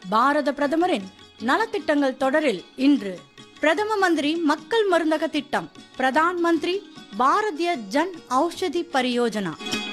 பாரத பிரதமரின் நலத்திட்டங்கள் தொடரில் இன்று பிரதம மந்திரி மக்கள் மருந்தக திட்டம் பிரதான் மந்திரி பாரதிய ஜன் ஔஷதி பரியோஜனா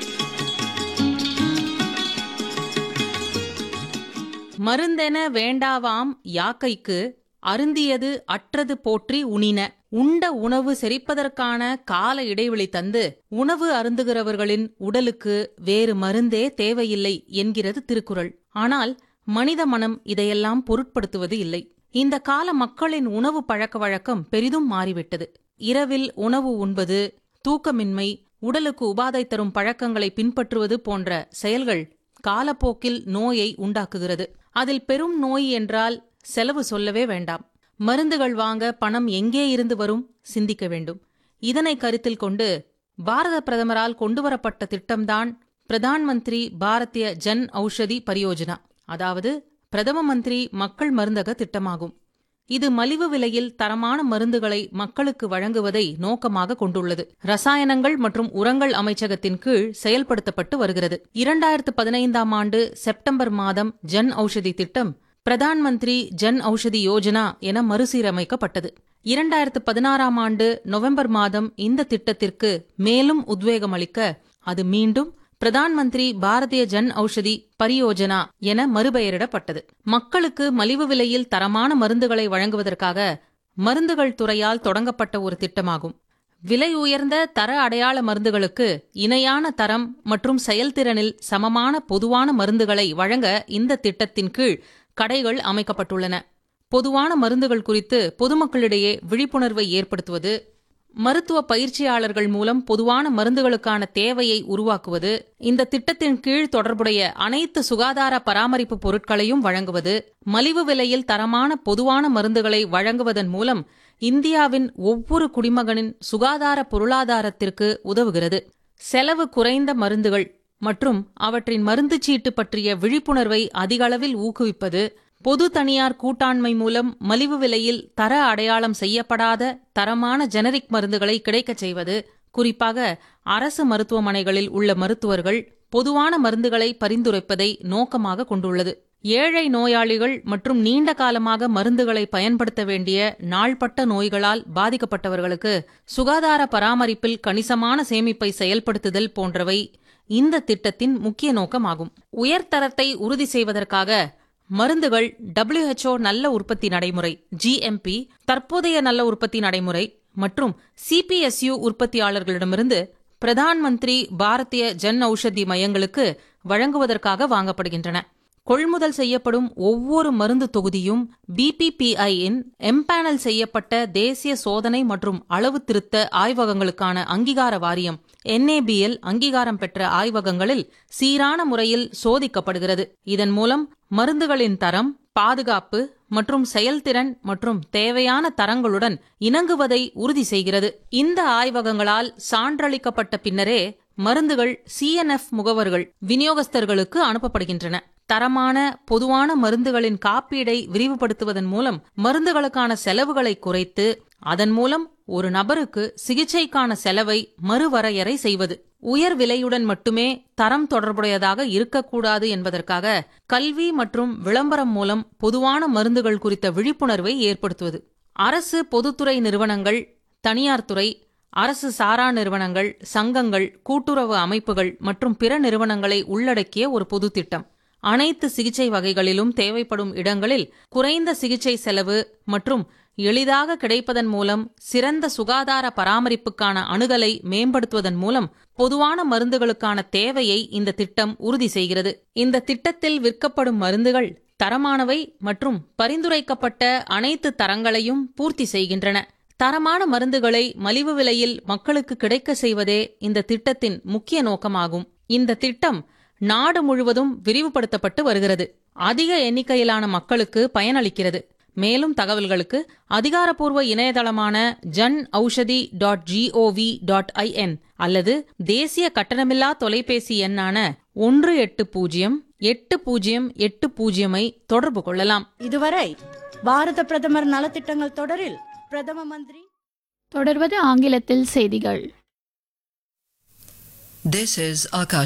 மருந்தென வேண்டாவாம் யாக்கைக்கு அருந்தியது அற்றது போற்றி உணின உண்ட உணவு செரிப்பதற்கான கால இடைவெளி தந்து உணவு அருந்துகிறவர்களின் உடலுக்கு வேறு மருந்தே தேவையில்லை என்கிறது திருக்குறள் ஆனால் மனித மனம் இதையெல்லாம் பொருட்படுத்துவது இல்லை இந்த கால மக்களின் உணவு பழக்க வழக்கம் பெரிதும் மாறிவிட்டது இரவில் உணவு உண்பது தூக்கமின்மை உடலுக்கு உபாதை தரும் பழக்கங்களை பின்பற்றுவது போன்ற செயல்கள் காலப்போக்கில் நோயை உண்டாக்குகிறது அதில் பெரும் நோய் என்றால் செலவு சொல்லவே வேண்டாம் மருந்துகள் வாங்க பணம் எங்கே இருந்து வரும் சிந்திக்க வேண்டும் இதனை கருத்தில் கொண்டு பாரத பிரதமரால் கொண்டுவரப்பட்ட திட்டம்தான் பிரதான் மந்திரி பாரதிய ஜன் ஔஷதி பரியோஜனா அதாவது பிரதம மந்திரி மக்கள் மருந்தக திட்டமாகும் இது மலிவு விலையில் தரமான மருந்துகளை மக்களுக்கு வழங்குவதை நோக்கமாக கொண்டுள்ளது ரசாயனங்கள் மற்றும் உரங்கள் அமைச்சகத்தின் கீழ் செயல்படுத்தப்பட்டு வருகிறது இரண்டாயிரத்து பதினைந்தாம் ஆண்டு செப்டம்பர் மாதம் ஜன் ஔஷதி திட்டம் பிரதான் மந்திரி ஜன் ஔஷதி யோஜனா என மறுசீரமைக்கப்பட்டது இரண்டாயிரத்து பதினாறாம் ஆண்டு நவம்பர் மாதம் இந்த திட்டத்திற்கு மேலும் உத்வேகம் அளிக்க அது மீண்டும் பிரதான் மந்திரி பாரதிய ஜன் ஔஷதி பரியோஜனா என மறுபெயரிடப்பட்டது மக்களுக்கு மலிவு விலையில் தரமான மருந்துகளை வழங்குவதற்காக மருந்துகள் துறையால் தொடங்கப்பட்ட ஒரு திட்டமாகும் விலை உயர்ந்த தர அடையாள மருந்துகளுக்கு இணையான தரம் மற்றும் செயல்திறனில் சமமான பொதுவான மருந்துகளை வழங்க இந்த திட்டத்தின் கீழ் கடைகள் அமைக்கப்பட்டுள்ளன பொதுவான மருந்துகள் குறித்து பொதுமக்களிடையே விழிப்புணர்வை ஏற்படுத்துவது மருத்துவ பயிற்சியாளர்கள் மூலம் பொதுவான மருந்துகளுக்கான தேவையை உருவாக்குவது இந்த திட்டத்தின் கீழ் தொடர்புடைய அனைத்து சுகாதார பராமரிப்பு பொருட்களையும் வழங்குவது மலிவு விலையில் தரமான பொதுவான மருந்துகளை வழங்குவதன் மூலம் இந்தியாவின் ஒவ்வொரு குடிமகனின் சுகாதார பொருளாதாரத்திற்கு உதவுகிறது செலவு குறைந்த மருந்துகள் மற்றும் அவற்றின் மருந்து சீட்டு பற்றிய விழிப்புணர்வை அதிகளவில் ஊக்குவிப்பது பொது தனியார் கூட்டாண்மை மூலம் மலிவு விலையில் தர அடையாளம் செய்யப்படாத தரமான ஜெனரிக் மருந்துகளை கிடைக்கச் செய்வது குறிப்பாக அரசு மருத்துவமனைகளில் உள்ள மருத்துவர்கள் பொதுவான மருந்துகளை பரிந்துரைப்பதை நோக்கமாக கொண்டுள்ளது ஏழை நோயாளிகள் மற்றும் நீண்ட காலமாக மருந்துகளை பயன்படுத்த வேண்டிய நாள்பட்ட நோய்களால் பாதிக்கப்பட்டவர்களுக்கு சுகாதார பராமரிப்பில் கணிசமான சேமிப்பை செயல்படுத்துதல் போன்றவை இந்த திட்டத்தின் முக்கிய நோக்கமாகும் உயர்தரத்தை உறுதி செய்வதற்காக மருந்துகள் WHO நல்ல உற்பத்தி நடைமுறை ஜிஎம்பி தற்போதைய நல்ல உற்பத்தி நடைமுறை மற்றும் சிபிஎஸ்யு உற்பத்தியாளர்களிடமிருந்து பிரதான் மந்திரி பாரதிய ஜன் ஔஷதி மையங்களுக்கு வழங்குவதற்காக வாங்கப்படுகின்றன கொள்முதல் செய்யப்படும் ஒவ்வொரு மருந்து தொகுதியும் பிபிபிஐ இன் எம்பேனல் செய்யப்பட்ட தேசிய சோதனை மற்றும் அளவு திருத்த ஆய்வகங்களுக்கான அங்கீகார வாரியம் என்ஏபிஎல் அங்கீகாரம் பெற்ற ஆய்வகங்களில் சீரான முறையில் சோதிக்கப்படுகிறது இதன் மூலம் மருந்துகளின் தரம் பாதுகாப்பு மற்றும் செயல்திறன் மற்றும் தேவையான தரங்களுடன் இணங்குவதை உறுதி செய்கிறது இந்த ஆய்வகங்களால் சான்றளிக்கப்பட்ட பின்னரே மருந்துகள் சிஎன்எஃப் முகவர்கள் விநியோகஸ்தர்களுக்கு அனுப்பப்படுகின்றன தரமான பொதுவான மருந்துகளின் காப்பீடை விரிவுபடுத்துவதன் மூலம் மருந்துகளுக்கான செலவுகளை குறைத்து அதன் மூலம் ஒரு நபருக்கு சிகிச்சைக்கான செலவை மறுவரையறை செய்வது உயர் விலையுடன் மட்டுமே தரம் தொடர்புடையதாக இருக்கக்கூடாது என்பதற்காக கல்வி மற்றும் விளம்பரம் மூலம் பொதுவான மருந்துகள் குறித்த விழிப்புணர்வை ஏற்படுத்துவது அரசு பொதுத்துறை நிறுவனங்கள் தனியார் துறை அரசு சாரா நிறுவனங்கள் சங்கங்கள் கூட்டுறவு அமைப்புகள் மற்றும் பிற நிறுவனங்களை உள்ளடக்கிய ஒரு பொது திட்டம் அனைத்து சிகிச்சை வகைகளிலும் தேவைப்படும் இடங்களில் குறைந்த சிகிச்சை செலவு மற்றும் எளிதாக கிடைப்பதன் மூலம் சிறந்த சுகாதார பராமரிப்புக்கான அணுகலை மேம்படுத்துவதன் மூலம் பொதுவான மருந்துகளுக்கான தேவையை இந்த திட்டம் உறுதி செய்கிறது இந்த திட்டத்தில் விற்கப்படும் மருந்துகள் தரமானவை மற்றும் பரிந்துரைக்கப்பட்ட அனைத்து தரங்களையும் பூர்த்தி செய்கின்றன தரமான மருந்துகளை மலிவு விலையில் மக்களுக்கு கிடைக்க செய்வதே இந்த திட்டத்தின் முக்கிய நோக்கமாகும் இந்த திட்டம் நாடு முழுவதும் விரிவுபடுத்தப்பட்டு வருகிறது அதிக எண்ணிக்கையிலான மக்களுக்கு பயனளிக்கிறது மேலும் தகவல்களுக்கு அதிகாரப்பூர்வ இணையதளமான Jan Aushadhi dot G O V dot I N அல்லது தேசிய கட்டணமில்லா தொலைபேசி எண்ணான ஒன்று எட்டு பூஜ்ஜியம் எட்டு பூஜ்ஜியம் எட்டு பூஜ்ஜியமை தொடர்பு கொள்ளலாம் இதுவரை பாரத பிரதமர் நலத்திட்டங்கள் தொடரில் பிரதம மந்திரி தொடர்வது ஆங்கிலத்தில் செய்திகள் This is Akash.